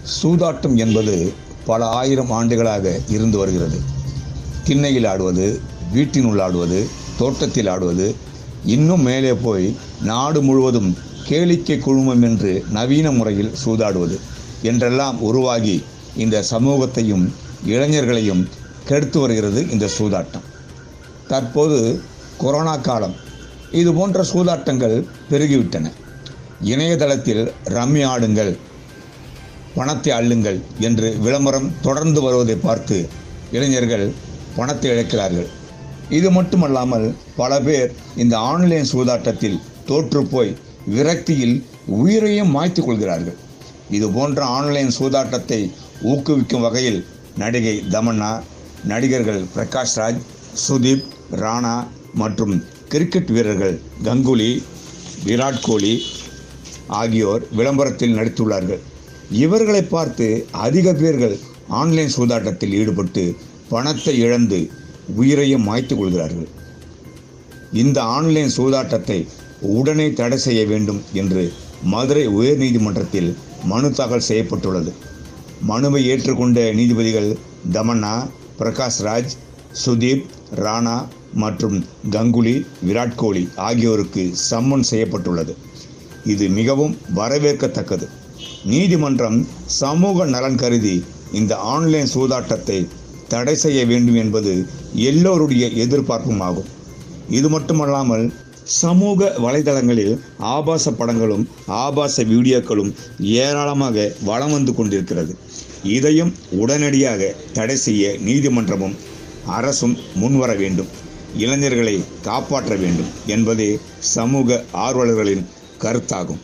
சூதாட்டம் என்பது பல ஆயிரம் ஆண்டுகளாக இருந்து வருகிறது திண்ணையில் ஆடுவது வீட்டினுள் ஆடுவது தோட்டத்தில் ஆடுவது இன்னும் மேலே போய் நாடு முழுவதும் கேளிக்கை குழுமம் என்று நவீன முறையில் சூதாடுவது என்றெல்லாம் உருவாகி இந்த சமூகத்தையும் இளைஞர்களையும் கெடுத்து வருகிறது இந்த சூதாட்டம் தற்போது கொரோனா காலம் இது போன்ற சூதாட்டங்கள் பெருகிவிட்டன இணையதளத்தில் ரம்மி ஆடுங்கள் பணத்தை அள்ளுங்கள் என்று விளம்பரம் தொடர்ந்து வருவதை பார்த்து இளைஞர்கள் பணத்தை இழக்கிறார்கள் இது மட்டுமல்லாமல் பல பேர் இந்த ஆன்லைன் சூதாட்டத்தில் தோற்றுப்போய் விரக்தியில் உயிரையும் மாய்த்து கொள்கிறார்கள் இது போன்ற ஆன்லைன் சூதாட்டத்தை ஊக்குவிக்கும் வகையில் நடிகை தமன்னா நடிகர்கள் பிரகாஷ் ராஜ் சுதீப் ராணா மற்றும் கிரிக்கெட் வீரர்கள் கங்குலி விராட் கோலி ஆகியோர் விளம்பரத்தில் நடித்துள்ளார்கள் இவர்களை பார்த்து அதிக பேர்கள் ஆன்லைன் சூதாட்டத்தில் ஈடுபட்டு பணத்தை இழந்து உயிரையும் மாய்த்து கொள்கிறார்கள் இந்த ஆன்லைன் சூதாட்டத்தை உடனே தடை செய்ய வேண்டும் என்று மதுரை உயர்நீதிமன்றத்தில் மனு தாக்கல் செய்யப்பட்டுள்ளது மனுவை ஏற்றுக்கொண்ட நீதிபதிகள் தமன்னா பிரகாஷ் ராஜ் சுதீப் ராணா மற்றும் கங்குலி விராட் கோலி ஆகியோருக்கு சம்மன் செய்யப்பட்டுள்ளது இது மிகவும் வரவேற்கத்தக்கது நீதிமன்றம் சமூக நலன் கருதி இந்த ஆன்லைன் சூதாட்டத்தை தடை செய்ய வேண்டும் என்பது எல்லோருடைய எதிர்பார்ப்பும் ஆகும் இது மட்டுமல்லாமல் சமூக வலைதளங்களில் ஆபாச படங்களும் ஆபாச வீடியோக்களும் ஏராளமாக வலம் வந்து கொண்டிருக்கிறது இதையும் உடனடியாக தடை செய்ய நீதிமன்றமும் அரசும் முன்வர வேண்டும் இளைஞர்களை காப்பாற்ற வேண்டும் என்பதே சமூக ஆர்வலர்களின் கருத்தாகும்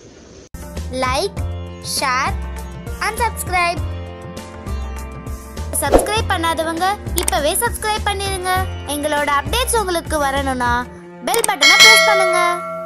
like share and subscribe subscribe பண்ணாதவங்க இப்பவே சப்ஸ்கிரைப் பண்ணிருங்க எங்களோட அப்டேட்ஸ் உங்களுக்கு வரணும்னா பெல் பட்டனை பிரஸ் பண்ணுங்க